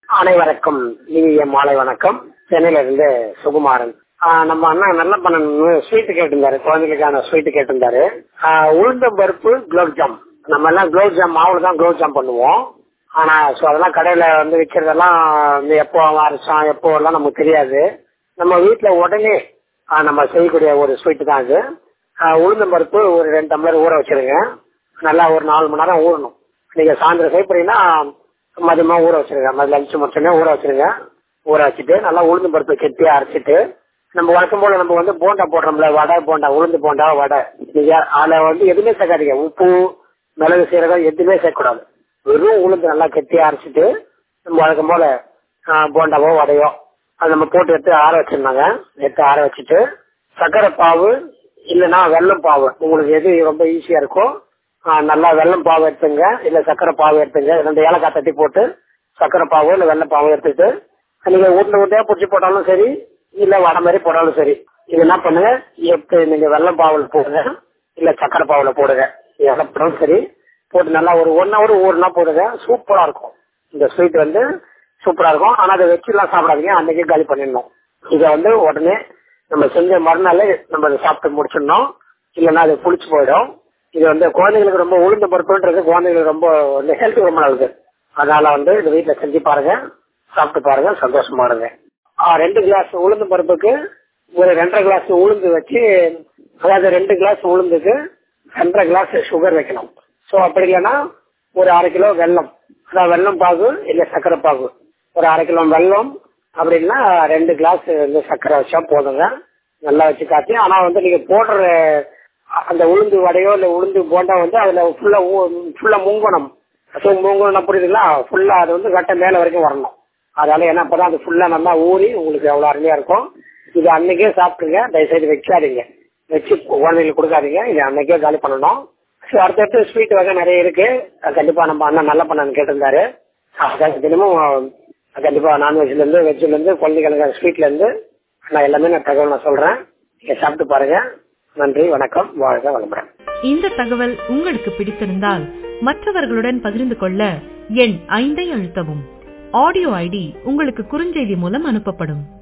அனைவருக்கும் இனிய மாலை வணக்கம் சென்னையில இருந்து சுகுமாரன் ஆஹ் நம்ம அண்ணா நல்ல பண்ண ஸ்வீட் கேட்டிருந்தாரு குழந்தைகளுக்கான ஸ்வீட் கேட்டிருந்தாரு ஆஹ் உளுந்தம் பருப்பு குலோப் ஜாம் நம்ம எல்லாம் குலோப் ஜாம் மாவுல தான் குலோப் ஜாம் பண்ணுவோம் ஆனா சோ அதெல்லாம் கடையில வந்து விற்கிறதெல்லாம் வந்து எப்போ அரைச்சோம் எப்போ எல்லாம் நமக்கு தெரியாது நம்ம வீட்டுல உடனே ஆஹ் நம்ம செய்யக்கூடிய ஒரு ஸ்வீட் தான் இது ஆஹ் உளுந்தம் பருப்பு ஒரு ரெண்டு டம்ளர் ஊற வச்சிருங்க நல்லா ஒரு நாலு மணி நேரம் ஊறணும் நீங்க சாயந்தரம் செய்யப்படுறீங்கன்னா மதியமா ஊற வச்சிருங்க மதியம் லஞ்ச் முடிச்சோடனே ஊற வச்சிருங்க ஊற வச்சுட்டு நல்லா உளுந்து பருப்பு கெட்டியா அரைச்சிட்டு நம்ம வழக்கம் போல நம்ம வந்து போண்டா போடுறோம்ல வடை போண்டா உளுந்து போண்டா வடை நீங்க அதுல வந்து எதுவுமே சேர்க்காதீங்க உப்பு மிளகு சீரகம் எதுவுமே சேர்க்கக்கூடாது வெறும் உளுந்து நல்லா கெட்டியா அரைச்சிட்டு நம்ம வழக்கம் போல ஆஹ், போண்டாவோ வடையோ அது நம்ம போட்டு எடுத்து ஆற வச்சிருந்தாங்க எடுத்து ஆற வச்சுட்டு சர்க்கரை பாவு இல்லைன்னா வெல்லம் பாவு உங்களுக்கு எது ரொம்ப ஈஸியா இருக்கோ ஆஹ், நல்லா வெல்லம் பாவு எடுத்துங்க இல்ல சர்க்கரை பாவு எடுத்துங்க ரெண்டு ஏலக்காய் தட்டி போட்டு சர்க்கரை பாவு இல்ல வெள்ளம் பாவு எடுத்துட்டு நீங்க உருண்டை உருண்டையா பிடிச்சி போட்டாலும் சரி இல்ல வடை மாதிரி போட்டாலும் சரி இது என்ன பண்ணுங்க எப்படி நீங்க வெள்ளம் பாவுல போடுங்க இல்ல சக்கரை பாவுல போடுங்க எதை போட்டாலும் சரி போட்டு நல்லா ஒரு ஒன் ஹவர் ஊறுனா போடுங்க சூப்பரா இருக்கும் இந்த ஸ்வீட் வந்து சூப்பரா இருக்கும் ஆனா அதை வச்சுலாம் சாப்பிடாதீங்க அன்னைக்கே காலி பண்ணிடணும் இதை வந்து உடனே நம்ம செஞ்ச மறுநாளே நம்ம அதை சாப்பிட்டு முடிச்சிடணும் இல்லைன்னா அது புளிச்சு போயிடும் இது வந்து குழந்தைங்களுக்கு ரொம்ப உளுந்த பருப்புன்றது குழந்தைங்களுக்கு ரொம்ப ஹெல்த் ரொம்ப நல்லது அதனால வந்து இந்த வீட்டுல செஞ்சு பாருங்க சாப்பிட்டு பாருங்க சந்தோஷமா இருங்க ஆ, ரெண்டு கிளாஸ் உளுந்து பருப்புக்கு ஒரு ரெண்டரை கிளாஸ் உளுந்து வச்சு அதாவது ரெண்டு கிளாஸ் உளுந்துக்கு ரெண்டரை கிளாஸ் சுகர் வைக்கணும் சோ அப்படி இல்லைன்னா ஒரு அரை கிலோ வெல்லம் அதாவது வெல்லம் பாகு இல்ல சர்க்கரை பாகு ஒரு அரை கிலோ வெல்லம் அப்படின்னா ரெண்டு கிளாஸ் வந்து சர்க்கரை வச்சா போதுங்க நல்லா வச்சு காய்ச்சி ஆனா வந்து நீங்க போடுற அந்த உளுந்து வடையோ இல்ல உளுந்து போண்டா வந்து அதுல ஃபுல்லா ஃபுல்லா முங்கணும் ஸோ முங்கணும் புரியுதுங்களா ஃபுல்லா அது வந்து கட்ட மேல வரைக்கும் வரணும் அதனால ஏன்னா அப்பதான் அது ஃபுல்லா நல்லா ஊறி உங்களுக்கு எவ்வளவு அருமையா இருக்கும் இது அன்னைக்கே சாப்பிட்டுங்க தயவுசெய்து வைக்காதீங்க வச்சு குழந்தைங்களுக்கு கொடுக்காதீங்க இது அன்னைக்கே காலி பண்ணணும் ஸோ அடுத்தடுத்து ஸ்வீட் வகை நிறைய இருக்கு அது கண்டிப்பா நம்ம அண்ணன் நல்ல பண்ணு கேட்டிருந்தாரு அதான் தினமும் கண்டிப்பா நான்வெஜ்ல இருந்து வெஜ்ல இருந்து குழந்தைகளுக்கு ஸ்வீட்ல இருந்து நான் எல்லாமே நான் தகவல் நான் சொல்றேன் நீங்க சாப்பிட்டு பாருங்க நன்றி வணக்கம் வாழ்க வளமுடன் இந்த தகவல் உங்களுக்கு பிடித்திருந்தால் மற்றவர்களுடன் பகிர்ந்து கொள்ள எண் ஐந்தை அழுத்தவும் ஆடியோ ஐடி உங்களுக்கு குறுஞ்செய்தி மூலம் அனுப்பப்படும்